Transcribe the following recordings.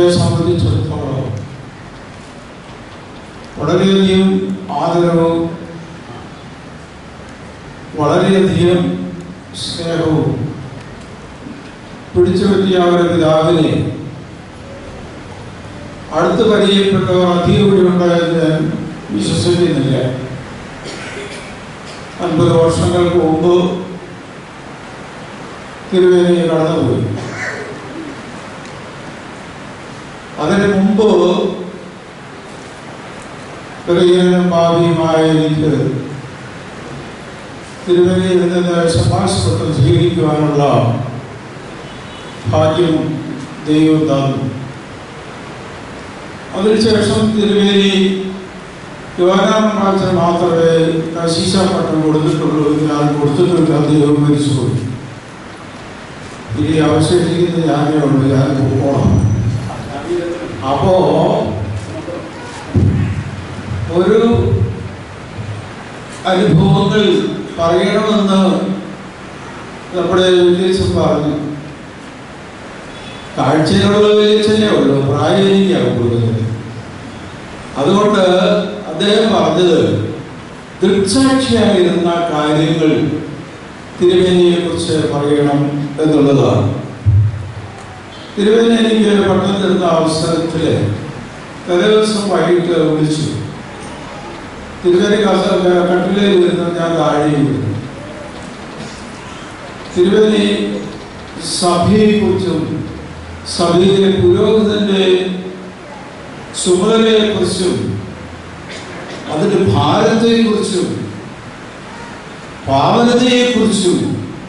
സംബന്ധിച്ചിടത്തോളം വളരെയധികം ആദരവും വളരെയധികം സ്നേഹവും പിടിച്ചു പറ്റിയ അവരുടെ പിതാവിനെ അടുത്ത് പരിചയപ്പെട്ടവർ അധികം ഇവിടെ ഉണ്ടായെന്ന് ഞാൻ വിശ്വസിക്കുന്നില്ല അൻപത് വർഷങ്ങൾക്ക് മുമ്പ് തിരുവേനി കടന്നുപോയി അതിന് മുമ്പ് പ്രിയനും ഭാവിയുമായ എനിക്ക് തിരുവനയിൽ നിന്ന് ശഭാഷപത്രം സ്വീകരിക്കുവാനുള്ള ഭാഗ്യം ദൈവം തന്നു അതിനുശേഷം തിരുവേലി യുവനാമൻ മാത്രമേ കശീശ പട്ടം കൊടുത്തിട്ടുള്ളൂ ഞാൻ കൊടുത്തിട്ടില്ല ദൈവം മരിച്ചുപോയി ഇനി അവശേഷിക്കുന്നത് ഞാനേ ഉള്ളൂ ഞാൻ പോകണം അപ്പോ ഒരു അനുഭവങ്ങൾ പറയണമെന്ന് നമ്മുടെ വില്ലേജ് പറഞ്ഞു കാഴ്ചയിലുള്ള വില്ലേജല്ലേ ഉള്ളൂ പ്രായം എനിക്കാണ് കൂടുതൽ അതുകൊണ്ട് അദ്ദേഹം പറഞ്ഞത് ദൃക്സാക്ഷിയായിരുന്ന കാര്യങ്ങൾ തിരുവേനിയെ കുറിച്ച് പറയണം എന്നുള്ളതാണ് തിരുവേനി എനിക്ക് പട്ടണത്തിരുന്ന അവസരത്തിൽ തലേദിവസം വൈകിട്ട് വിളിച്ചു തിരുവേനി കട്ടിലയിൽ ഇരുന്ന് ഞാൻ താഴെയിരുന്നു തിരുവേനി സഭയെക്കുറിച്ചും സഭയിലെ പുരോഹിതന്റെ ചുമതലയെക്കുറിച്ചും അതിന്റെ ഭാരത്തെക്കുറിച്ചും പാവനതയെക്കുറിച്ചും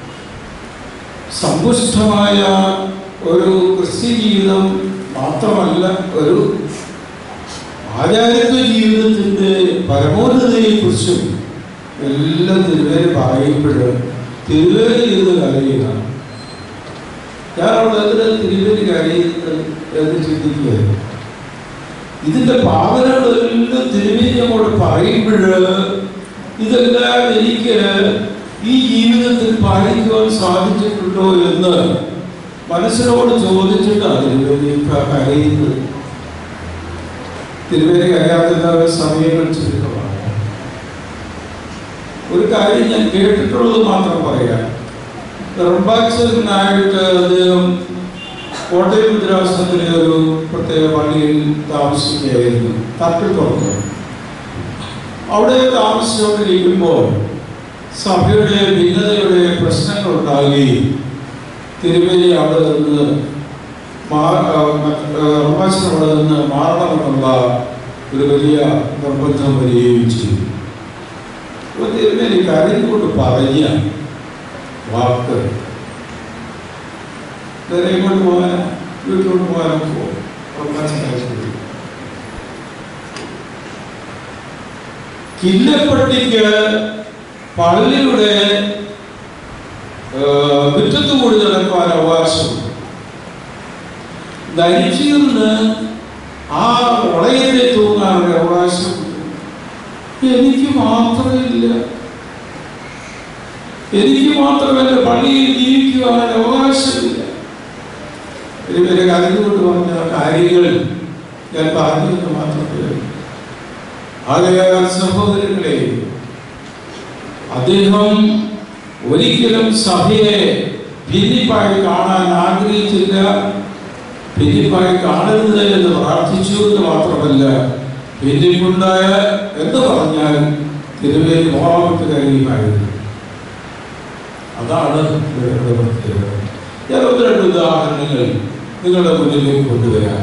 സമ്പുഷ്ടമായ ഒരു ക്രിസ്ത്യ ജീവിതം മാത്രമല്ല ഒരു ആചാരത്വ ജീവിതത്തിന്റെ പരമോന്നതയെക്കുറിച്ചും എല്ലാം തിരുവേലി പറയുമ്പോൾ തിരുവേലി ഇരുന്ന് കരയുകയാണ് ഞാൻ അവിടെ എന്തിനാ തിരുവേലി കരയുന്നത് എന്ന് ചിന്തിക്കുകയായിരുന്നു ഇതിന്റെ പാവനകളെല്ലാം തിരുവേലി അങ്ങോട്ട് പറയുമ്പോൾ ഇതെല്ലാം എനിക്ക് ഈ ജീവിതത്തിൽ പാലിക്കുവാൻ സാധിച്ചിട്ടുണ്ടോ എന്ന് മനസ്സിനോട് ചോദിച്ചിട്ടാണ് തിരുവേലി കരയുന്നത് തിരുവേലി കരയാത്ത സമയങ്ങൾ ചുരുക്കമാണ് ഒരു കാര്യം ഞാൻ കേട്ടിട്ടുള്ളത് മാത്രം പറയാം നിർമ്മാച്ചനായിട്ട് അദ്ദേഹം കോട്ടയം മുദ്രാസനത്തിലെ ഒരു പ്രത്യേക പള്ളിയിൽ താമസിക്കുകയായിരുന്നു തട്ടിപ്പുറത്ത് അവിടെ താമസിച്ചുകൊണ്ടിരിക്കുമ്പോൾ സഭയുടെ ഭിന്നതയുടെ പ്രശ്നങ്ങൾ ഉണ്ടാകുകയും തിരുവേലി അവിടെ നിന്ന് നിർമ്മാച്ചൻ അവിടെ നിന്ന് മാറണമെന്നുള്ള ഒരു വലിയ നിർബന്ധം വരികയും ചെയ്തു അപ്പോൾ തിരുവേലി കാര്യം കൊണ്ട് പറഞ്ഞ വാക്ക് നേരെ ഇങ്ങോട്ട് പോകാൻ വീട്ടിലോട്ട് പോകാനൊക്കെ പോകും കില്ലപ്പട്ടിക്ക് പള്ളിയുടെ മുറ്റത്ത് കൂടി നടക്കുവാൻ അവകാശമുണ്ട് ധരിച്ചിരുന്ന് ആ ഉളയത്തെ തൂങ്ങാനുള്ള അവകാശമുണ്ട് എനിക്ക് മാത്രമില്ല എനിക്ക് മാത്രമല്ല പള്ളിയിൽ ജീവിക്കുവാൻ അവകാശമില്ല ഇവരെ കലഞ്ഞുകൊണ്ട് പറഞ്ഞ കാര്യങ്ങൾ ഞാൻ പറഞ്ഞെന്ന് മാത്രമേ ആകയാൽ സഹോദരങ്ങളെ അദ്ദേഹം ഒരിക്കലും സഭയെ ഭിന്നിപ്പായി കാണാൻ ആഗ്രഹിച്ചില്ല ഭിന്നിപ്പായി കാണരുത് എന്ന് പ്രാർത്ഥിച്ചു എന്ന് മാത്രമല്ല ഭിന്നിപ്പുണ്ടായ എന്ന് പറഞ്ഞാൽ തിരുവേലി മോഹത്ത് കഴിയുമായിരുന്നു അതാണ് ഇവരുടെ പ്രത്യേകത ഞാൻ ഒന്ന് രണ്ട് ഉദാഹരണങ്ങൾ നിങ്ങളുടെ മുന്നിലേക്ക് കൊണ്ടുവരാം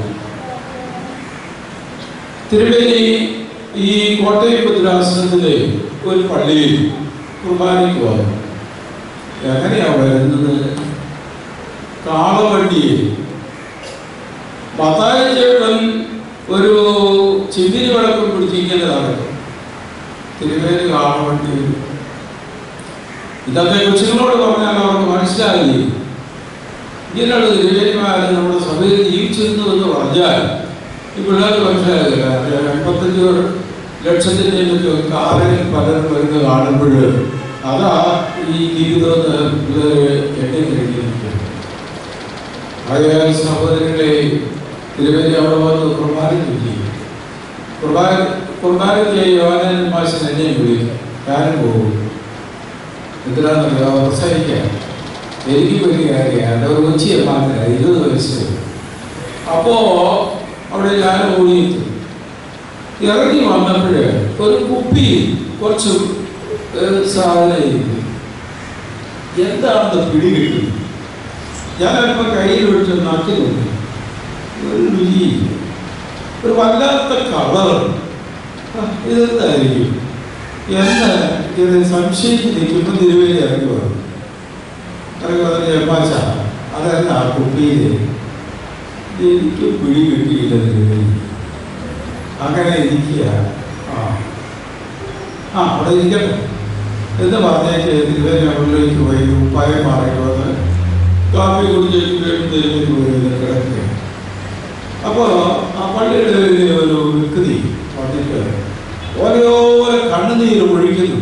തിരുവേലി ഈ കോട്ടയം ഭദ്രാസനത്തിലെ ഒരു പള്ളിയിൽ കുർബാനയ്ക്ക് വന്നു എങ്ങനെയാ വരുന്നത് കാളവണ്ടിയിൽ മത്തായ ചേട്ടൻ ഒരു ചിമ്മിനി വിളക്കം പിടിച്ചിങ്ങനെ നടക്കും തിരുവേലി കാളവണ്ടിയിൽ ഇതൊക്കെ കൊച്ചുങ്ങളോട് പറഞ്ഞാൽ അവർക്ക് മനസ്സിലാകില്ലേ ഇങ്ങനെയുള്ള തിരുവേലിമാരെ നമ്മുടെ സഭയിൽ ജീവിച്ചിരുന്നു എന്ന് പറഞ്ഞാൽ ഈ പിള്ളേർക്ക് മനസ്സിലാകില്ല എൺപത്തഞ്ച് ലക്ഷത്തിൻ്റെ കാറിൽ പലരും വരുന്ന കാണുമ്പോൾ അതാ ഈ ജീവിതമെന്ന് പിള്ളേർ എണ്ണിത്തിരിക്കുന്നത് ആയാൽ സഹോദരങ്ങളെ തിരുവേലി അവിടെ വന്ന് കുർബാനയ്ക്ക് ചെയ്യും കുർബാന കുർബാനയ്ക്ക് യോഹനൻ മാഷൻ എന്നെ വിളിക്കും ഞാനും പോകും എന്തിനാണെന്നറിയോ പ്രസവിക്കാൻ എനിക്ക് വലിയ കാര്യമാണ് ഒരു ഉച്ചയെ മാത്രമല്ല ഇരുപത് വയസ്സ് അപ്പോ അവിടെ ഞാൻ ഓടിയിട്ടു ഇറങ്ങി വന്നപ്പോഴേ ഒരു കുപ്പി കുറച്ച് ഏഹ്, സാധനം ഇരിക്കുന്നു. എന്താണെന്ന് പിടി കിട്ടും ഞാൻ അല്പം കയ്യിൽ വെച്ച് നക്കി നോക്കി ഒരു രുചി ഒരു വല്ലാത്ത കളർ ഇതെന്തായിരിക്കും എന്ന് ഇത് സംശയിച്ച് നിൽക്കുമ്പോൾ തിരുവേലി ഇറങ്ങി വന്നു ഇറങ്ങി വന്നിട്ട് എമ്മാച്ച അതല്ല ആ കുപ്പിയിൽ എനിക്ക് പിടി കിട്ടിയില്ല തിരുവേലി അങ്ങനെ ഇരിക്കുക ആ ആ അവിടെ ഇരിക്കട്ടെ എന്ന് പറഞ്ഞേക്ക് തിരുവേലി അവളിലേക്ക് പോയി ഉപ്പായം മാറിയിട്ട് വന്ന് കാപ്പി കുടിച്ചേക്ക് വീണ്ടും തിരുവേലി പോയി കിടക്കുക അപ്പോൾ ആ പള്ളിയുടെ ഒരു ഒരു വ്യക്തി വന്നിട്ട് ഓരോരോ കണ്ണുനീര് ഒഴിക്കുന്നു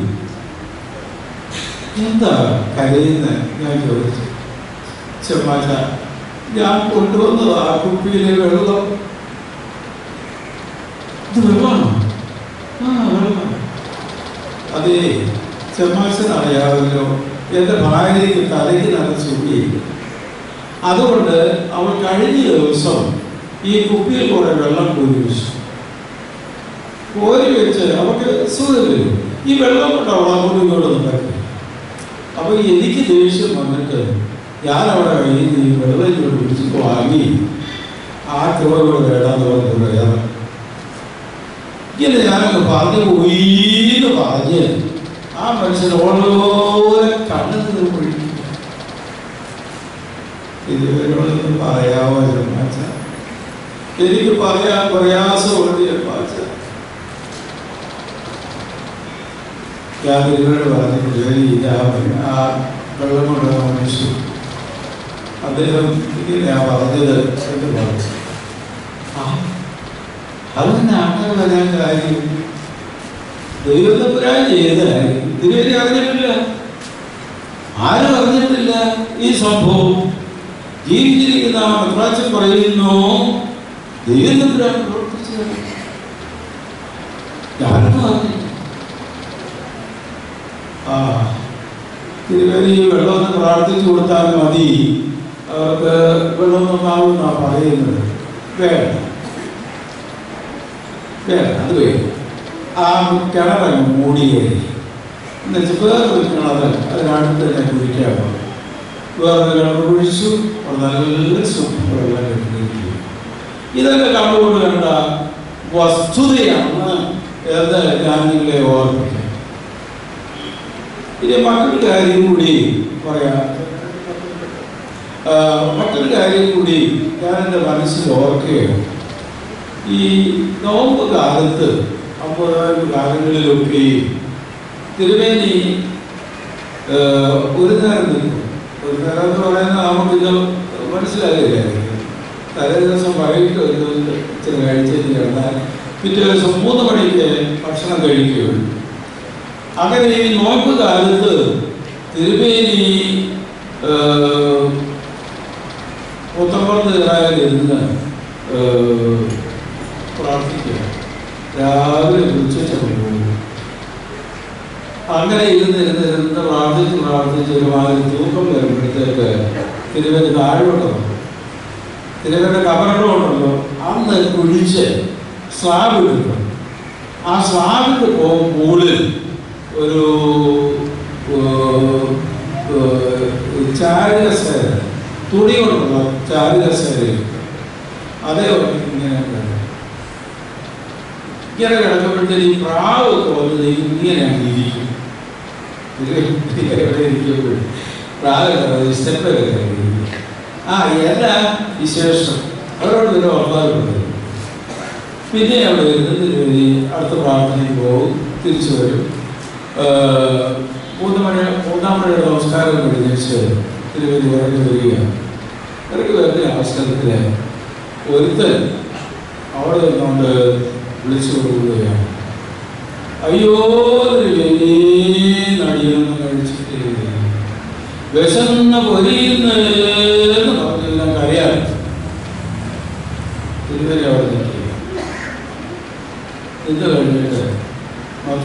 എന്താ കരയുന്നത് ഞാൻ ചോദിച്ചു ചെമ്മാച്ച ഞാൻ കൊണ്ടുവന്നത് ആ കുപ്പിയിലെ വെള്ളം ഇത് വെള്ളമാണോ ആ വെള്ളം അതേ ചെമ്മാച്ചൻ അറിയാമല്ലോ എൻ്റെ ഭാര്യയ്ക്ക് തലയ്ക്ക് നല്ല ചൂടിയില്ല അതുകൊണ്ട് അവൾ കഴിഞ്ഞ ദിവസം ഈ കുപ്പിയിൽ കൂടെ വെള്ളം കോരി വെച്ചു കോരി വെച്ച് അവൾക്ക് സുഖം വരും ഈ വെള്ളം കൊണ്ട് അവൾ അങ്ങോട്ടും ഇങ്ങോട്ടും നടക്കും അപ്പൊ എനിക്ക് ദേഷ്യം വന്നിട്ട് ഞാൻ അവിടെ കയ്യിൽ നിന്ന് ഈ വെള്ളം ഇങ്ങോട്ട് പിടിച്ച് വാങ്ങി ആ ചോറോട് വേണ്ടാന്ന് പറഞ്ഞു പറയാറ് ഇങ്ങനെ ഞാനങ്ങ് പറഞ്ഞു പോയിന്ന് പറഞ്ഞ് ആ മനുഷ്യൻ ഓരോരോ കണ്ണു നിന്ന് പൊഴിക്കും ഇതിനോടൊന്നും പറയാമോ ചെമ്മാച്ച എനിക്ക് പറയാൻ പ്രയാസമുണ്ട് ചെമ്മാച്ച ഞാൻ ഇതിനോട് പറഞ്ഞു ജോലി ചെയ്ത ആ മനുഷ്യൻ, ആ വെള്ളം കൊണ്ടുവന്ന മനുഷ്യൻ അദ്ദേഹം ഇങ്ങനെയാ പറഞ്ഞത് എന്ന് പറഞ്ഞു ആ അതൊന്നും അങ്ങനെ വരാൻ കാര്യം ദൈവത്തപ്പുരാൻ ചെയ്ത കാര്യം ഇതുവരെ അറിഞ്ഞിട്ടില്ല ആരും അറിഞ്ഞിട്ടില്ല ഈ സംഭവം ജീവിച്ചിരിക്കുന്ന ആ മദ്രാച്ചൻ പറയുന്നു ദൈവത്തപ്പുരാൻ പ്രവർത്തിച്ചത് ഞാനൊന്നും അറിഞ്ഞില്ല ആ തിരുവേലി വെള്ളം ഒന്ന് പ്രാർത്ഥിച്ചു കൊടുത്താൽ മതി അവർക്ക് വെള്ളം നന്നാവുന്ന പറയുന്നത് വേണ്ട വേണ്ട അത് വേണ്ട ആ കിണറങ്ങ് മൂടിയേ എന്നുവെച്ചാൽ വേറൊരു കിണറ് അതിനടുത്ത് തന്നെ കുഴിക്കാൻ പോകും വേറൊരു കിണർ കുഴിച്ചു അവിടെ നല്ല സൂപ്പർ വെള്ളം കിട്ടിയിരിക്കും ഇതൊക്കെ കണ്ടുകൊണ്ട് കണ്ട വസ്തുതയാണ് എന്ന് ഞാൻ നിങ്ങളെ ഓർമ്മിക്കാം ഇനി മറ്റൊരു കാര്യം കൂടി പറയാം ആ, മറ്റൊരു കാര്യം കൂടി ഞാൻ എൻ്റെ മനസ്സിൽ ഓർക്കുകയാണ് ഈ നോമ്പ് കാലത്ത് അമ്പതായിരം കാലങ്ങളിലൊക്കെ തിരുവേനി ആ, ഒരു നേരം നിൽക്കും ഒരു നേരം എന്ന് പറയുന്നത് നമുക്കിത് മനസ്സിലാകില്ല തലേ ദിവസം വൈകിട്ട് ഒരു ദിവസം ഇച്ചിരി കഴിച്ചിട്ട് കിടന്നാൽ പിറ്റേ ദിവസം മൂന്ന് മണിക്ക് ഭക്ഷണം കഴിക്കുകയുള്ളൂ അങ്ങനെ ഈ നോമ്പ് കാലത്ത് തിരുമേനി പുത്തമ്പുറത്ത് കയറാതിരുന്ന് പ്രാർത്ഥിക്കുക രാവിലെ ഉച്ചയ്ക്ക് പോകും അങ്ങനെ ഇരുന്ന് ഇരുന്ന് ഇരുന്ന് പ്രാർത്ഥിച്ച് പ്രാർത്ഥിച്ച് ഒരുമാതിരി തൂക്കം വരുമ്പോഴത്തേക്ക് തിരുവല്ല താഴോട്ട് വന്നു തിരുവല്ല കബറോട്ടുണ്ടല്ലോ അന്ന് കുഴിച്ച് സ്ലാബ് ഇടുന്നു ആ സ്ലാബിട്ട് പോകും മുകളിൽ ഒരു ചാരുകസേര തുണി കൊണ്ടുള്ള ചാരുകസേര അതേ ഇങ്ങനെ കിടക്കും. ഇങ്ങനെ കിടക്കുമ്പോഴത്തേക്ക് ഈ പ്രാവൊക്കെ വന്നത് ഇങ്ങനെയാണ് ഇരിക്കും ഇത് എവിടെ ഇരിക്കുമ്പോൾ പ്രാവ് സ്റ്റെപ്പൊക്കെ ഇരിക്കും ആ എല്ലാ വിശേഷം അവരോട് ഒരു ഓർമ്മകളുണ്ട് പിന്നെ അവിടെ ഇരുന്ന് തിരുവരി അടുത്ത പ്രാർത്ഥനയ്ക്ക് പോകും തിരിച്ചു വരും ഏഹ് മൂന്ന് മണി മൂന്നാം മണിയുടെ നമസ്കാരം കഴിഞ്ഞിട്ട് തിരുവരി ഇറങ്ങി വരിക ഇറങ്ങി വരുന്ന അവസരത്തിൽ ഒരുത്തൻ അവിടെ നിന്നുകൊണ്ട് വിളിച്ചു കൊടുക്കുകയാണ് അയ്യോ നടിയൊന്നും കഴിച്ചിട്ട് വിശന്ന പൊരിയുന്ന പറഞ്ഞെല്ലാം കരയാണ്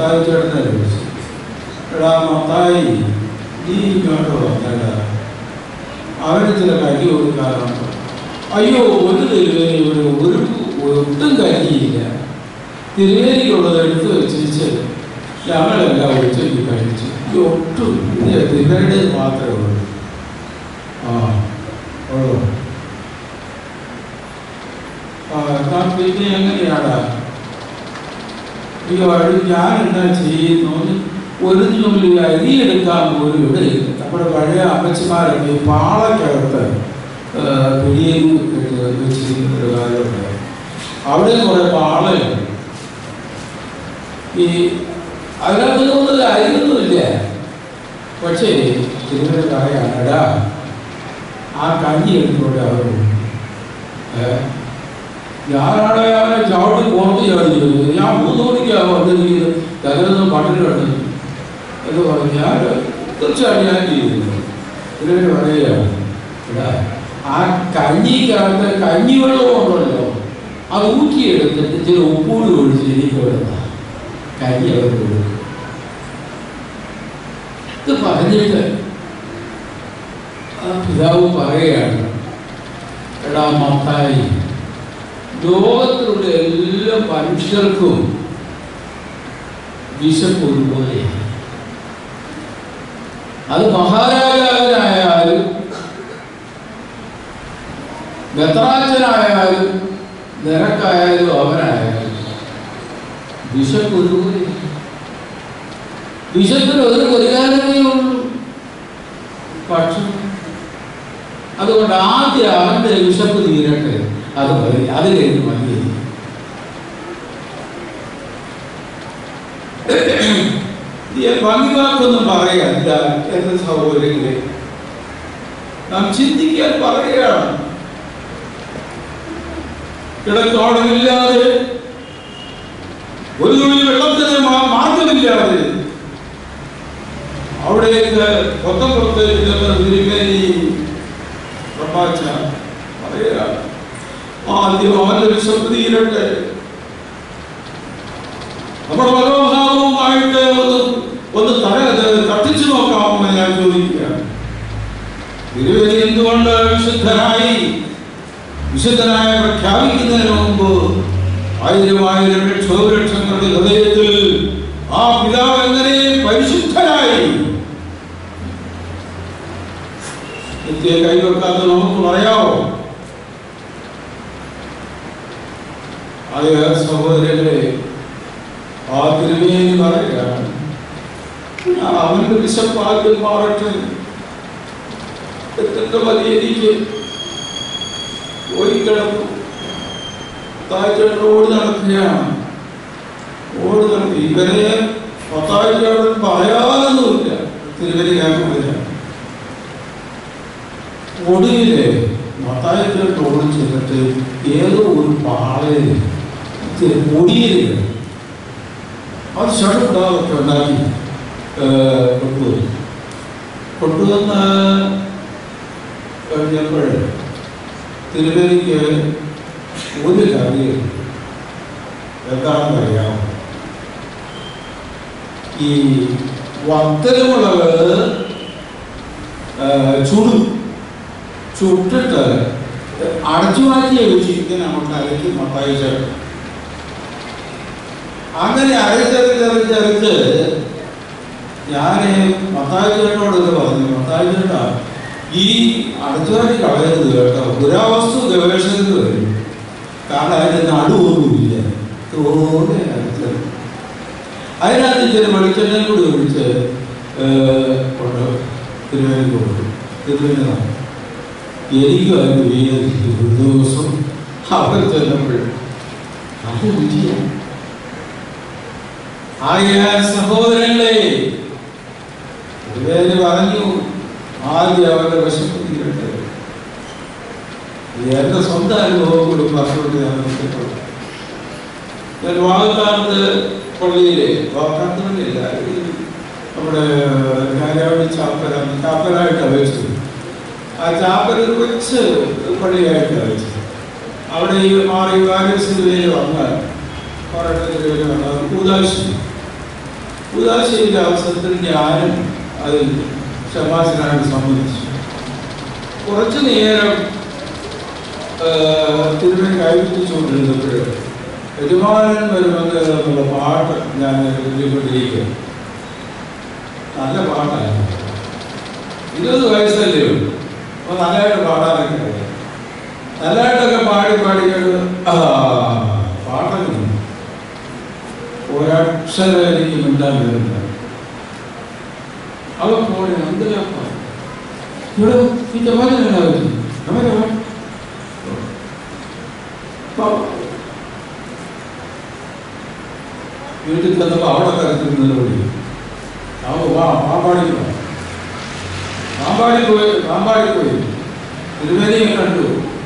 മത്തായി ചേട്ടനെ വിളിച്ചു എടാ മത്തായി നീ ഇങ്ങോട്ട് വന്നടാ അവന് ചില കരി കൊടുക്കാറുണ്ട് അയ്യോ ഒരു തിരുവേരി ഇവിടെ ഒരു ഒട്ടും കരിയില്ല തിരുവേരിക്കുള്ളത് എടുത്ത് വെച്ചിച്ച് ഞങ്ങളെല്ലാം ഉച്ചയ്ക്ക് കഴിച്ചു ഈ ഒട്ടും ഇത് തിരുവേരുടെ മാത്രമേ ഉള്ളൂ ആ ഉള്ളൂ ആ എന്നാ പിന്നെ എങ്ങനെയാടാ അയ്യോ അത് ഞാൻ എന്താ ചെയ്യുന്നു ഒരു നുള്ളി അരി എടുക്കാൻ പോലും ഇവിടെ ഇല്ല നമ്മുടെ പഴയ അമ്മച്ചിമാരൊക്കെ ഈ പാളക്കകത്ത് പിടിയും വെച്ചിരിക്കുന്ന ഒരു കാലമുണ്ട് അവിടെ കുറെ പാളയുണ്ട് ഈ അതിനകത്തൊന്നും അരിയൊന്നുമില്ല പക്ഷേ ചിലർ പറയാനടാ ആ കഞ്ഞി എടുത്തുകൊണ്ട് അവർ ഞാനാണ് അവനെ ചവിട്ടി പുറത്ത് ചാടിയിരിക്കുന്നത് ഞാൻ മൂന്ന് മണിക്കാണ് വന്നിരിക്കുന്നത് തകരുന്ന പട്ടിണി കിടന്നു എന്ന് പറഞ്ഞു ഞാൻ തീർച്ചയായിട്ടും ഞാൻ ചെയ്തിരുന്നു ഇതിനൊരു പറയുകയാണ് എടാ ആ കഞ്ഞിക്കകത്ത് കഞ്ഞിവെള്ളം ഉണ്ടല്ലോ അത് ഊറ്റിയെടുത്തിട്ട് ചില ഉപ്പൂടി ഒഴിച്ച് എനിക്ക് വിടുന്ന കഞ്ഞി അവർ കൊടുക്കും ഇത് പറഞ്ഞിട്ട് ആ പിതാവ് പറയുകയാണ് എടാ മത്തായി ലോകത്തിലുള്ള എല്ലാ മനുഷ്യർക്കും വിശപ്പ് ഒരുപോലെ അത് മഹാരാജാവിനായാലും ബത്രാജനായാലും നിരക്കായാലും അവനായാലും വിശപ്പ് ഒരുപോലെ വിശപ്പിന് ഒരു പരിഹാരമേ ഉള്ളൂ ഭക്ഷണം അതുകൊണ്ട് ആദ്യം അവന്റെ വിശപ്പ് തീരട്ടെ അത് മതി അത് കഴിഞ്ഞ് മതി ഭംഗിവാക്കൊന്നും പറയല്ല എന്ന സഹോദരങ്ങളെ നാം ചിന്തിക്കാൻ പറയുകയാണ് കിടക്കോടമില്ലാതെ ഒരു തുള്ളി വെള്ളത്തിന് മാ- മാർഗമില്ലാതെ അവിടേക്ക് കൊത്തപ്പുറത്തേക്ക് ചെന്ന തിരുമേനി പ്രഭാച്ച പറയുകയാണ് ആദ്യം അവന്റെ വിശപ്പ് തീരട്ടെ നമ്മുടെ മനോഭാവവുമായിട്ട് ഒന്ന് ഒന്ന് തല തട്ടിച്ചു നോക്കാമോ എന്ന് ഞാൻ ചോദിക്കുകയാണ് തിരുവേദി എന്തുകൊണ്ട് വിശുദ്ധനായി വിശുദ്ധനായ പ്രഖ്യാപിക്കുന്നതിന് മുമ്പ് ആയിരം ആയിരം ലക്ഷോ ലക്ഷങ്ങളുടെ ഹൃദയത്തിൽ ആ പിതാവ് എങ്ങനെ പരിശുദ്ധനായി നിത്യ കൈവെക്കാത്ത നമുക്ക് പറയാമോ ആയ സഹോദരങ്ങളെ ആ തിരുമേനി പറയുകയാണ് ഞാൻ അവന്റെ വിശപ്പാദ്യം മാറട്ടെ എത്തേണ്ട മതി എനിക്ക് പോയി കിടന്നു പത്താഴ്ച ഓടി നടക്കുകയാണ് ഓടി നടക്കുക ഇവരെ പത്താഴ്ച പറയാനൊന്നുമില്ല തിരുവരി കേൾക്കുന്നില്ല ഒടുവില് മത്തായിക്കോട്ട് ഓടി ചെന്നിട്ട് ഏതോ ഒരു പാളയിൽ പൊടിയില് അത് ഷടുണ്ടാതൊക്കെ ഉണ്ടാക്കി ഏഹ്, കൊണ്ടുവന്നു കൊണ്ടുവന്ന് കഴിഞ്ഞപ്പോൾ തിരുവരിക്ക് ഒരു കാര്യം എന്താണെന്ന് അറിയാമോ ഈ വത്തലുമുളക് ചുടും ചുട്ടിട്ട് അടച്ചു മാറ്റി വെച്ചിരിക്കുന്ന അങ്ങോട്ട് അരയ്ക്ക് മത്തായി ചേർക്കും അങ്ങനെ അരച്ചരച്ചരച്ചരച്ച് ഞാൻ മത്തായി ചേട്ടനോട് ഇത് പറഞ്ഞു മത്തായി ചേട്ടാ ഈ അടച്ചുമാറ്റി കളയരുത് കേട്ടോ പുരാവസ്തു ഗവേഷണത്തിന് വരും കാരണം അതിന് നടുവൊന്നുമില്ല തോന്നെ അരച്ചത് അതിനകത്ത് ഇച്ചിരി വെളിച്ചെണ്ണയും കൂടി ഒഴിച്ച് ഏഹ്, കൊണ്ട് തിരുവേലി കൊടുത്തു തിരുവേലി നടന്നു എനിക്കും അതിന് വീതിച്ചു ഒരു ദിവസം അവർ ചെന്നപ്പോൾ അത് രുചിയാണ് ആകയാൽ സഹോദരങ്ങളെ തിരുവേലി പറഞ്ഞു ആദ്യം അവരുടെ വിശപ്പ് തീരട്ടെ ഇത് എന്റെ സ്വന്തം അനുഭവം കൂടി പറഞ്ഞുകൊണ്ട് ഞാൻ നിർത്തിയിട്ടുള്ളൂ ഞാൻ വാഗത്താനത്ത് പള്ളിയിലെ വാഗത്താനത്ത് പള്ളിയില്ല ഈ നമ്മുടെ കാരാവളി ചാപ്പല ചാപ്പലായിട്ടാണ് വെച്ചത് ആ ചാപ്പൽ ഒരു കൊച്ച് പള്ളിയായിട്ടാണ് വെച്ചത് അവിടെ ഈ മാറി വാരസിന് പേര് വന്നാൽ പറയണതിന് പേര് വന്നാൽ കൂതാശി ഉദാശയിലെ അവസരത്തിൽ ഞാനും അതിൽ ഷമാസിനായിട്ട് സംബന്ധിച്ചു കുറച്ചു നേരം തിരുവൻ കൈവിച്ചുകൊണ്ടിരുന്നപ്പോൾ യജമാനൻ വരുമെന്ന് എന്നുള്ള പാട്ട് ഞാൻ എഴുതിക്കൊണ്ടിരിക്കുക നല്ല പാട്ടായിരുന്നു ഇരുപത് വയസ്സല്ലേ ഉള്ളൂ അപ്പോൾ നല്ലതായിട്ട് പാടാനൊക്കെ അറിയാം നല്ലതായിട്ടൊക്കെ പാടി പാടി കേട്ട് ആ പാട്ടൊക്കെ നിന്നു. ഒരക്ഷരം എനിക്ക് മിണ്ടാൻ വരുന്നില്ല അവ പോയി എന്തിനാ ഇവിടെ ഈ ജമാനായിരുന്നു വീട്ടിൽ ചെന്നപ്പോൾ അവിടെ കരുത്തുന്നതിലൂടെ അവ വാ പാമ്പാടി പാമ്പാടി പോയി പാമ്പാടി പോയി തിരുവേദിയെ കണ്ടു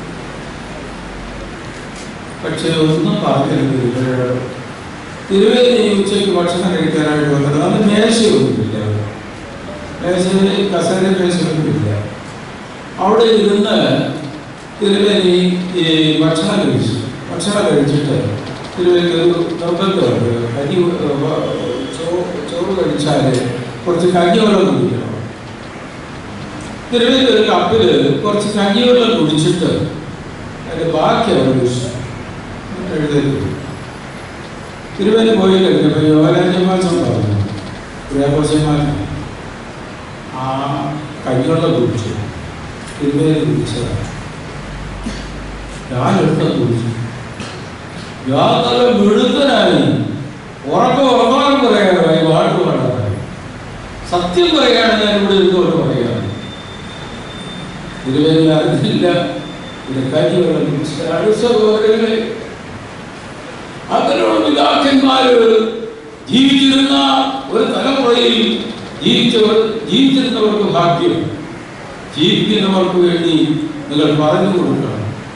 പക്ഷേ ഒന്നും പറഞ്ഞില്ല ഇവരോട് തിരുവേദി ഉച്ചയ്ക്ക് ഭക്ഷണം കഴിക്കാനായിട്ട് വന്നത് അന്ന് മേശയൊന്നുമില്ല മേശയിൽ കസേര മേശയൊന്നുമില്ല അവിടെ ഇരുന്ന് തിരുവേദി ഈ ഭക്ഷണം കഴിച്ചു ഭക്ഷണം കഴിച്ചിട്ട് തിരുവേദിക്ക് ഒരു നിർബന്ധമുണ്ട് കഞ്ഞി ഏർ, ചോ- ചോറ് കഴിച്ചാൽ കുറച്ച് കഞ്ഞിവെള്ളം കുടിക്കണം തിരുവേദി ഒരു കപ്പിൽ കുറച്ച് കഞ്ഞിവെള്ളം കുടിച്ചിട്ട് അതിൻ്റെ ബാക്കി അവർ എഴുതരുത് തിരുവേദി പോയി കഴിഞ്ഞപ്പോൾ യോരാജ്യമാസം പറഞ്ഞു പ്രിയാഘോഷന്മാർ ആ കഞ്ഞിവെള്ളം കുടിച്ചു തിരുവേദി കുടിച്ചതാണ് ഞാൻ എടുത്ത കുടിച്ചു ഞാൻ നല്ല മിടുക്കനായി ഉറക്കം ഉറങ്ങാനും പറയാനായി പാട്ട് പാടാനായി സത്യം പറയാണ് ഞാൻ ഇവിടെ ഇരുന്നുകൊണ്ട് പറയാറ് തിരുവേദി അറിഞ്ഞില്ല പിന്നെ കഞ്ഞിവെള്ളം കുടിച്ചാണ് സഹോദരങ്ങളെ അങ്ങനെയുള്ള പിതാക്കന്മാര് ജീവിച്ചിരുന്ന ഒരു തലമുറയിൽ ജീവിച്ചവർ ജീവിച്ചിരുന്നവർക്ക് ഭാഗ്യം ജീവിക്കുന്നവർക്ക് വേണ്ടി നിങ്ങൾ പറഞ്ഞു കൊടുക്കണം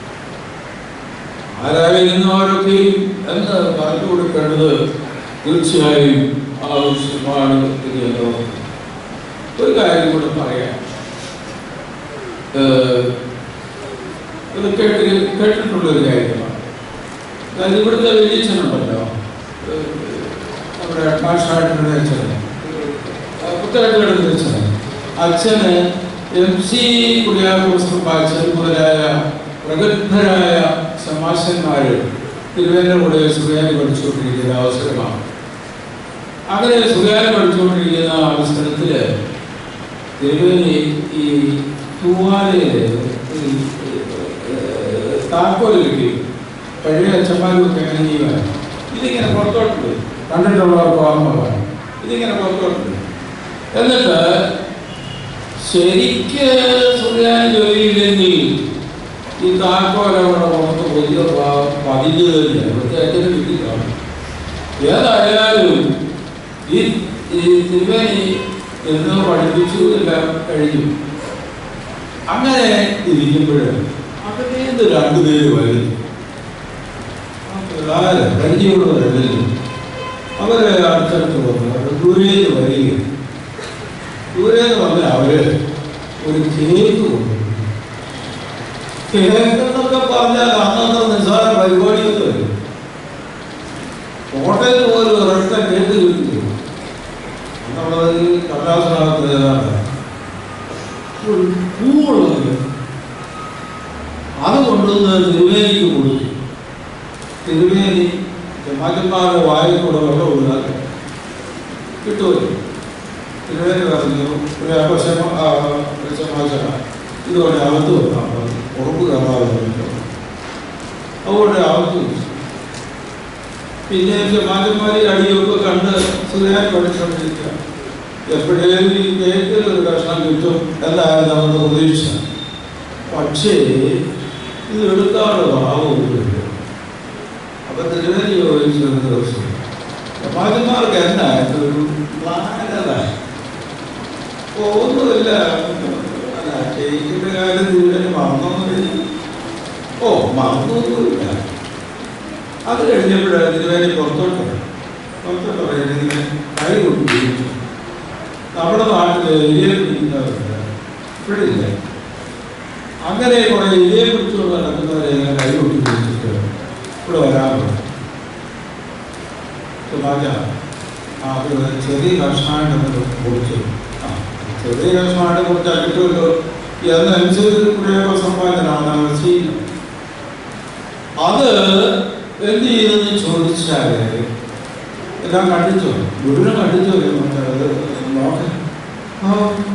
ആരായിരുന്നവരൊക്കെയും എന്ന് പറഞ്ഞു കൊടുക്കേണ്ടത് തീർച്ചയായും ആവശ്യമാണ് എന്ന് ഒരു കാര്യം കൂടെ പറയാം ഏഹ്, ഇത് കേട്ട് കേട്ടിട്ടുള്ള ഒരു കാര്യമാണ് അതായത് ഇവിടുത്തെ വലിയച്ഛനുണ്ടല്ലോ ഏഹ്, നമ്മുടെ ഭാഷാട്ടിയുടെ അച്ഛൻ പുത്തനാട്ടുകളുടെ അച്ഛൻ അച്ഛന് എം സി കുര്യാക്കോസ് അച്ഛൻ മുതലായ പ്രഗത്ഭരായ സമാശന്മാര് തിരുവേന്ദ്രകൂടെ സുഖാരി പഠിച്ചുകൊണ്ടിരിക്കുന്ന അവസരമാണ് അങ്ങനെ സുഖാരി പഠിച്ചുകൊണ്ടിരിക്കുന്ന അവസരത്തില് തിരുവേനി ഈ തൂവാലയില് ഈ, ഏഹ്, താക്കോല് കിട്ടി പഴയ അച്ഛന്മാരൊക്കെ അങ്ങനെ ചെയ്യുവാൻ ഇതിങ്ങനെ പുറത്തോട്ടുണ്ട് കണ്ടിട്ടുള്ളവർക്ക് ഓർമ്മമാണ് ഇതിങ്ങനെ പുറത്തോട്ടുണ്ട് എന്നിട്ട് ശരിക്ക് സുഖാന ജോലിയില്ലെങ്കിൽ ഈ താക്കോൽ അവിടെ പുറത്ത് വലിയ പ- പതിഞ്ഞു തന്നെയാണ് ഇവിടുത്തെ അച്ഛന് കിട്ടിയിട്ടാണ് ഏതായാലും ഈ ഈ തിരുവേനി എന്ന് പഠിപ്പിച്ചു എല്ലാം കഴിഞ്ഞു അങ്ങനെ ഇരിക്കുമ്പോൾ അതിനേത് രണ്ടുപേര് വരുന്നു ആര് പരിചയമുള്ളവരല്ലേ അവര് അടുത്തടുത്ത് വന്നു അവർ ദൂരേന്ന് വരികയും ദൂരേന്ന് വന്ന് അവര് ഒരു കേക്ക് കൊണ്ടുവന്നു കേക്ക് എന്നൊക്കെ പറഞ്ഞാൽ അന്നത്തെ നിസ്സാര പരിപാടിയൊന്നുമില്ല കോട്ടയത്ത് പോലും ഒരൊറ്റ കേക്ക് കിട്ടില്ല എന്നുള്ളത് കടലാസിനകത്ത് ഏതാണ്ട് ഒരു പൂവുള്ളത് അത് കൊണ്ടുവന്ന് തിരുവേലിക്ക് കൊടുത്തു തിരുവേലി ജമാക്കന്മാരുടെ വായിൽ കൂടെ വെള്ളം ഒഴുകാൻ കിട്ടുമല്ലോ തിരുവേലി പറഞ്ഞു ഒരു ആഘോഷം ഇതുകൊണ്ട് അകത്ത് വെക്കാം പറഞ്ഞു. ഉറപ്പ് കയറാതെ പറഞ്ഞു. അതുകൊണ്ട് അകത്ത് വെച്ചു പിന്നെ ജമാക്കന്മാരെ അടിയൊക്കെ കണ്ട് സുഖമായി പഠിച്ചുകൊണ്ടിരിക്കുക എപ്പോഴേലും ഈ കേക്കിൽ ഒരു കഷ്ണം കിട്ടും എന്നായിരുന്നു നമ്മുടെ പ്രതീക്ഷ പക്ഷേ ഇത് എടുക്കാനുള്ള ഭാവമൊന്നുമില്ല അപ്പൊ തിരുവേലി ചോദിച്ചു ഒരു ദിവസം ജമാക്കന്മാർക്ക് എന്നാ ഒരു പ്ലാനത ഓ ഒന്നുമില്ല അല്ല കേക്കിന്റെ കാര്യം തിരുവേലി മറന്നൊന്നുമില്ല ഓ മറന്നൊന്നുമില്ല അത് കഴിഞ്ഞപ്പോഴാണ് തിരുവേലി പുറത്തോട്ട് പോയി. പുറത്തോട്ട് പറയുന്നത് ഇങ്ങനെ കൈ കൊണ്ടു ജീവിച്ചു നമ്മുടെ നാട്ടില് ഇലയെ പിടിക്കുന്നവരുണ്ട് ഇവിടെ ഇല്ല അങ്ങനെ കുറെ ഇലയെ പിടിച്ചുകൊണ്ട് നടക്കുന്നവരെ ഇങ്ങനെ കൈ കൊണ്ടു ജീവിച്ചിട്ട് ഇവിടെ വരാറുണ്ട് സമാജ ആ അത് ചെറിയ കഷ്ണമായിട്ട് നമുക്ക് പൊടിച്ചു ആ ചെറിയ കഷ്ണമായിട്ട് കൊടുത്താൽ കിട്ടുമല്ലോ എന്നനുസരിച്ച് പ്രയോഗ സമ്പാദനമാണ് നമ്മൾ ചെയ്യുന്നത് അത് എന്ത് ചെയ്തെന്ന് ചോദിച്ചാൽ എല്ലാം കണ്ടിച്ചോ ഗുരുവിനെ കണ്ടിച്ചോ അത് നോക്കാം ആ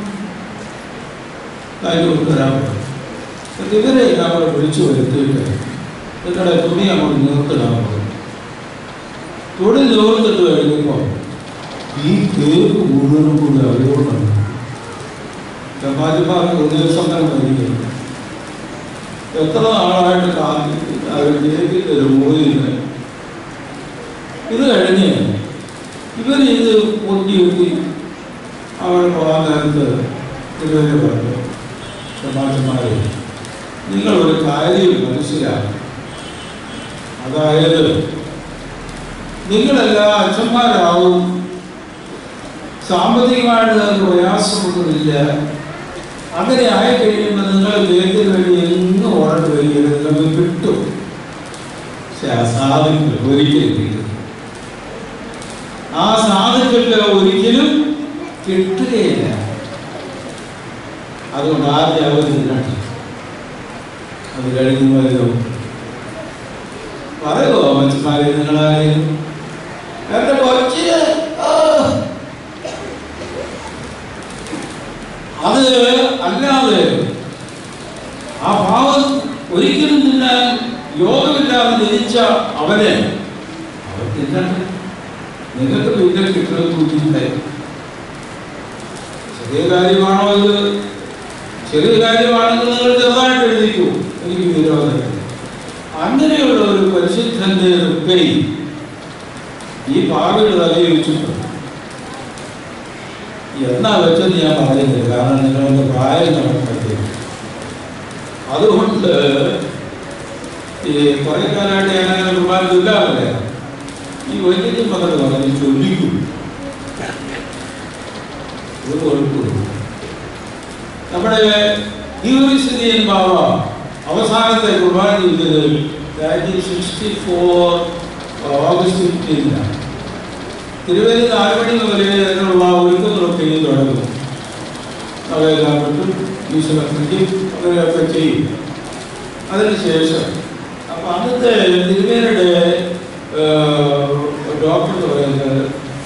അതിന് കൊണ്ടുവരാൻ പറ്റും എന്നിട്ട് ഇവരെ എല്ലാം കൂടെ വിളിച്ചു വരുത്തിയിട്ട് നിങ്ങളുടെ തുണി അങ്ങോട്ട് നിർത്തിടാൻ പറയും തുണി നിവർത്തിട്ട് കഴിഞ്ഞപ്പോൾ ഈ കേക്ക് മുഴുവനും കൂടി അറിവുകൊണ്ടാണ് ചമ്മാജിമാർക്ക് ഒരു ദിവസം തന്നെ മരിക്കുന്നു എത്ര നാളായിട്ട് കാത്തി അവർ കേക്കിൻ്റെ ഒരു മുറിയിൽ ഇത് കഴിഞ്ഞ് ഇവർ ഇത് പൊട്ടി ഒട്ടി അവർ പോകാൻ നേരത്ത് ഇവരെ പറഞ്ഞു ചമ്മാച്ചന്മാരെ നിങ്ങളൊരു കാര്യം മനസ്സിലാക്കണം അതായത് നിങ്ങളെല്ലാം അച്ഛന്മാരാവും സാമ്പത്തികമായിട്ട് നിങ്ങൾക്ക് പ്രയാസമൊന്നുമില്ല അങ്ങനെ ആയി കഴിയുമ്പോൾ നിങ്ങൾ ദൈവത്തിന് വേണ്ടി എങ്ങും ഓർഡർ വരികയില്ല നിങ്ങൾക്ക് കിട്ടും പക്ഷെ ആ സാധനങ്ങൾ ഒരിക്കലും കിട്ടും ആ സാധനങ്ങൾക്ക് ഒരിക്കലും കിട്ടുകയില്ല അതുകൊണ്ട് ആദ്യം അവർ നിന്നാണ് അത് കഴിയുന്നവരോ പറയുമോ മനുഷ്യന്മാരെ നിങ്ങളാരെയും എന്റെ കൊച്ചിന് ആ. അത് അല്ലാതെ ആ ഭാവം ഒരിക്കലും തിന്നാൻ യോഗമില്ലാതെ ജനിച്ച അവനെ അവർ തിന്നട്ടെ നിങ്ങൾക്ക് പിന്നെ കിട്ടുന്നത് കുഞ്ഞില്ലേ ചെറിയ കാര്യമാണോ ഇത് ചെറിയ കാര്യമാണെങ്കിൽ നിങ്ങൾ ചെറുതായിട്ട് എഴുതിക്കൂ എനിക്ക് വിരോധമില്ല അങ്ങനെയുള്ള ഒരു പരിശുദ്ധന്റെ കൈ ഈ പാവയുടെ തലയിൽ വെച്ചിട്ടുണ്ട് എന്നാ വെച്ചെന്ന് ഞാൻ പറയുന്നില്ല കാരണം നിങ്ങളുടെ പ്രായം നടക്കട്ടെ അതുകൊണ്ട് ഈ കുറെ കാലമായിട്ട് ഞാൻ അങ്ങനെ കുർബാന ചൊല്ലാറില്ല ഈ വലിയ മകൾ പറഞ്ഞ് ചൊല്ലിക്കും ഒരു കുഴപ്പമില്ല നമ്മുടെ യൂറിസിനിയൻ ബാബ അവസാനത്തെ കുർബാന ചെയ്തത് നയൻറ്റീൻ സിക്സ്റ്റി ഫോർ ഓഗസ്റ്റ് ഫിഫ്റ്റീനിലാണ് തിരുവല്ല നാല് മണി മുതൽ അതിനുള്ള ഒരുക്കങ്ങളൊക്കെ ചെയ്ത് തുടങ്ങും അവയെല്ലാം വിട്ടും ഈശ്വരത്തിനും അങ്ങനെയൊക്കെ ചെയ്യും അതിനുശേഷം അപ്പൊ അന്നത്തെ തിരുവേരുടെ ഡോക്ടർ എന്ന് പറയുന്നത്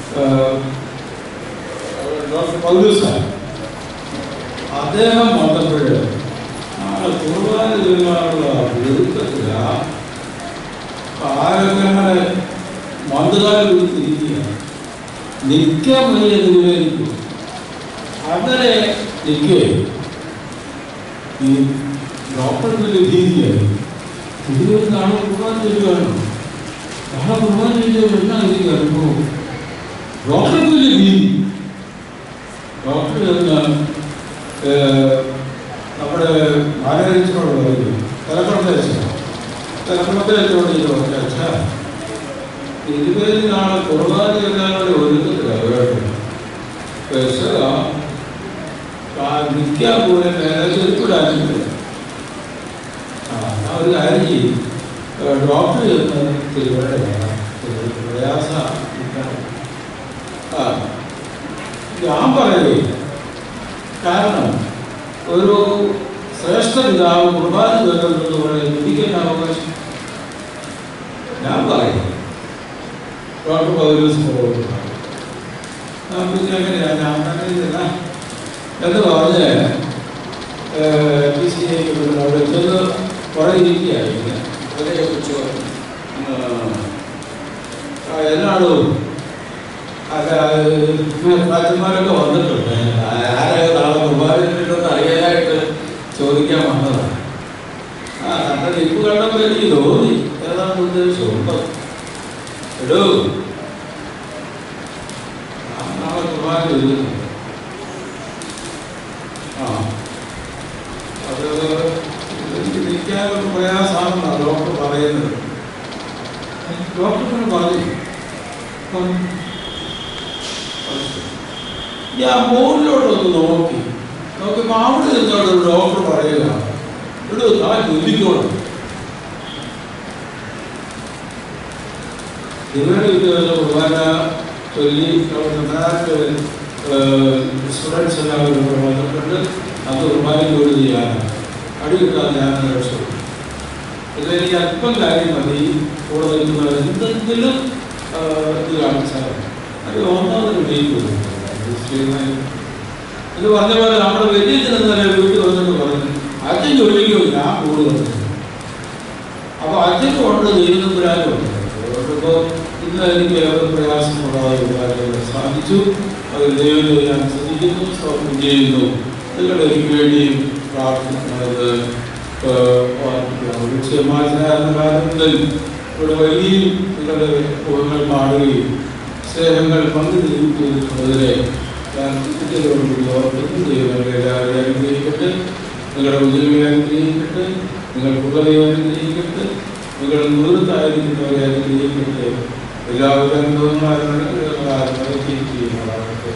ഡോക്ടർ പൗലൂസാണ് അദ്ദേഹം വന്നപ്പോൾ ആ കുർബാന ചൊല്ലാനുള്ള ഒഴുക്കത്തില കാലങ്ങനെ മന്ദകാലം തിരിക്കുകയാണ് നിൽക്കാൻ വയ്യ തിരുവേലിക്കും അങ്ങനെ നിൽക്കുകയും ഈ ഡോക്ടർക്ക് വലിയ ഭീതിയായി തിരുവേലി നാളെ കുർബാന ചൊല്ലുകയാണ് നാളെ കുർബാന ചൊല്ലിയാൽ എന്നാ എനിക്ക് അനുഭവം ഡോക്ടർക്ക് വലിയ ഭീതി ഡോക്ടർ എന്ന് നമ്മുടെ മാനേജറോട് പറയുന്നു തലപ്പുറത്തെ അച്ഛൻ തലപ്പുറത്തെ അച്ഛനോട് ഇത് പറഞ്ഞു അച്ഛാ ഇരുപതിൽ നാളെ കുർബാന ചെല്ലാനുള്ള ഒരുക്കത്തിലാണ് പെസക നിൽക്കാൻ പോലെ ചെരുപ്പിടാനില്ല ആ എന്നാ ഒരു കാര്യം ചെയ്യും ഡോക്ടർ ചെന്ന് തിരുവല്ല വേണം പ്രയാസ ആ ഞാൻ പറയുകയില്ല കാരണം ഒരു ശ്രേഷ്ഠ പിതാവ് കുർബാന ചൊല്ലുന്നത് പോലെ എനിക്കെന്നെ അവകാശം ഞാൻ പറയും ഡോക്ടർ പൗലോസ് പോകുന്നു ഞാൻ പിന്നെ എങ്ങനെയാണ് ഞാൻ തന്നെ ഇതില്ല എന്ന് പറഞ്ഞ് പി സി അവിടെ ചെന്ന് കുറേ ഇരിക്കുകയായിരുന്നു അവരെ കുറിച്ച് എല്ലാടും രാജ്യന്മാരൊക്കെ വന്നിട്ടുണ്ട് ആരെ നാളെ കുർബാനുണ്ടെന്ന് അറിയാനായിട്ട് ചോദിക്കാൻ വന്നതാണ് ആ തന്റെ ഇപ്പ് കണ്ടപ്പോൾ എനിക്ക് തോന്നി ഏതാണ് ഉദ്ദേശം ഉണ്ടോ എടോ ഞാൻ നാളെ കുർബാന ചൊല്ലുന്നു ആ അത് എനിക്ക് നിൽക്കാനൊരു പ്രയാസമാണെന്നാണ് ഡോക്ടർ പറയുന്നത് ഡോക്ടറിന് പറഞ്ഞു ഞാൻ മുകളിലോട്ടൊന്ന് നോക്കി നോക്കി അവിടെ നിന്നോട് ഒരു ഡോക്ടർ പറയുക ഇടൂ താൻ ചൊല്ലിക്കോണം ഇവരുടെ ഇത് കുർബാന ചൊല്ലി നന്നായിട്ട് സ്റ്റുഡൻസ് എല്ലാവരും വന്നിട്ടുണ്ട് അത് കുർബാനയും ജോലി ചെയ്യാനാണ് അടി കിട്ടാൻ ഞാൻ രക്ഷപ്പെട്ടു ഇതിലെനിക്ക് അല്പം കാര്യം മതി കൂടെ നിൽക്കുന്ന എന്തെങ്കിലും ആ, ഇത് കാണിച്ചാൽ അത് ഒന്നാമതൊരു വെയിറ്റ് ഇത് പറഞ്ഞ പോലെ നമ്മുടെ വലിയ ജനങ്ങളെ വീട്ടിൽ വന്നിട്ട് പറഞ്ഞു അച്ഛൻ ജോലിക്കോ ഞാൻ കൂടുതൽ അപ്പൊ അച്ഛനും ഉണ്ട് ദൈവനമ്പുരാനും ഉണ്ട് അതുകൊണ്ടിപ്പോ ഇന്ന് എനിക്ക് ഏറെ പ്രയാസമുള്ളതായി കാര്യങ്ങൾ സാധിച്ചു അത് ദൈവത്തെ ഞാൻ ശ്രദ്ധിക്കുന്നു സ്തോത്രം ചെയ്യുന്നു നിങ്ങളുടെ എനിക്ക് വേണ്ടിയും പ്രാർത്ഥിക്കുന്നത് കാലങ്ങളിൽ ഇവിടെ വലിയ നിങ്ങളുടെ മുഖങ്ങൾ കാണുകയും സ്നേഹങ്ങൾ പങ്കുവയ്ക്കുകയും ചെയ്തിട്ടുള്ളതിനെ ഞാൻ ഇതിനോടുകൂടി ഓർക്കുന്നു ദൈവങ്ങളെ എല്ലാവരെയും അനുഗ്രഹിക്കട്ടെ നിങ്ങളുടെ ഉദ്യോഗങ്ങളെ അനുഗ്രഹിക്കട്ടെ നിങ്ങൾ കുകളെ അനുഗ്രഹിക്കട്ടെ നിങ്ങൾ നൂറത്തായിരിക്കുന്നവരെ അനുഗ്രഹിക്കട്ടെ എല്ലാവരും അനുഭവന്മാരും ചെയ്യുന്നതാകട്ടെ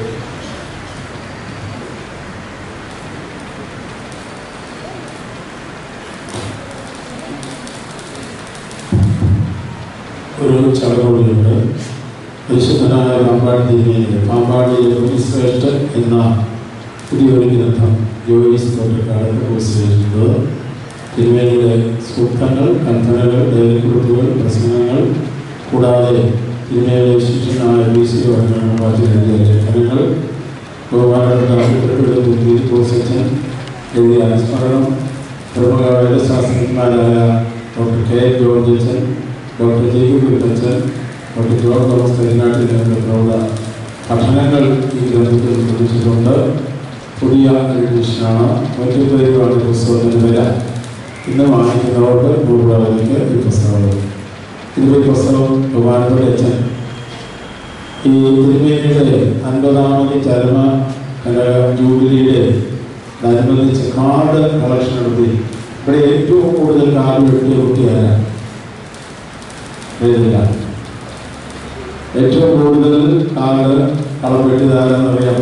ഒരു ചടങ്ങുകളുണ്ട് പരിശുദ്ധനായ പാമ്പാടി തിരുമേനിയുടെ പാമ്പാടിയിലെ പോലീസ് എന്ന പുതിയൊരു ഗ്രന്ഥം ജോലീസ് തോട്ടക്കാട് പോസ്റ്റ് ചെയ്തിട്ടുള്ളത് തിരുമേനിയുടെ സൂക്തങ്ങൾ കൽപ്പനകൾ ഡയറിക്കുറിപ്പുകൾ പ്രസംഗങ്ങൾ കൂടാതെ തിരുമേനിയുടെ വിശിഷ്ടനായ ബി സി വർണ്ണമാറ്റി എഴുതിയ ലേഖനങ്ങൾ ബഹുമാനപ്പെട്ട പോസച്ചൻ എഴുതിയ അനുസ്മരണം പ്രമുഖ വൈദ്യശാസ്ത്രജ്ഞന്മാരായ ഡോക്ടർ കെ ജോർജ് അച്ഛൻ ഡോക്ടർ ജേക്കബ് കുരുത്തച്ഛൻ ഡോക്ടർ ജോർജ് തോമസ് കരിനാട്ടിൽ എന്നിവരുടെ പഠനങ്ങൾ ഈ ഗ്രന്ഥത്തിൽ നിർമ്മിച്ചിട്ടുണ്ട് പുതിയ എഡിഷനാണ് മറ്റു പേരുമാണ് പുസ്തകത്തിന് വില ഇന്ന് വാങ്ങിക്കുന്നവർക്ക് നൂറ് രൂപയ്ക്ക് ഈ പുസ്തകം ഇതിൽ പുസ്തകം ബഹുമാനപ്പെട്ട അച്ഛൻ ഈ തിരുമേനിയുടെ അൻപതാമത് ചരമ കനക ജൂബിലിയുടെ അനുബന്ധിച്ച് കാർഡ് കളക്ഷൻ നടത്തി ഇവിടെ ഏറ്റവും കൂടുതൽ കാർഡ് വെട്ടിയ കുട്ടിയാരാണ് അറിയില്ല ഏറ്റവും കൂടുതൽ കാർഡ് കളം വെട്ടിയതാരെന്ന് അറിയാം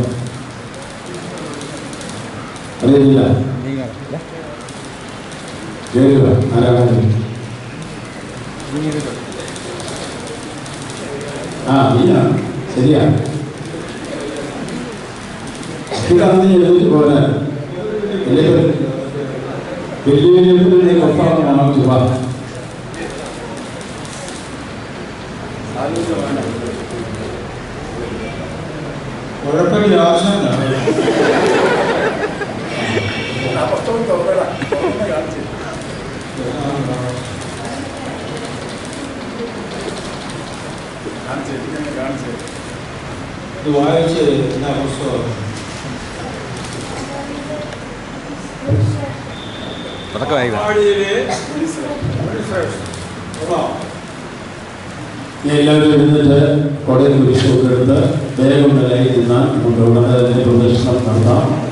അറിയില്ല കേൾക്കുക ആരാണ് ആ നീയാ ശരിയാ ഇതാണ് നീ എഴുതിട്ട് പോലെ വലിയ വലിയ കൊപ്പാണ് വാങ്ങിച്ചു വാ കുഴപ്പമില്ല ആവശ്യമില്ല ഇത് വായിച്ച് എന്നാ പുസ്തകം പാടിയിലെ കൊള്ളാം. ഇനി എല്ലാവരും എഴുന്നിട്ട് കൊടയിൽ കുരിശൊക്കെ എടുത്ത് വേഗം നിലയിൽ നിന്നാൽ നമുക്ക് ഉടനെ തന്നെ പ്രദർശനം നടത്താം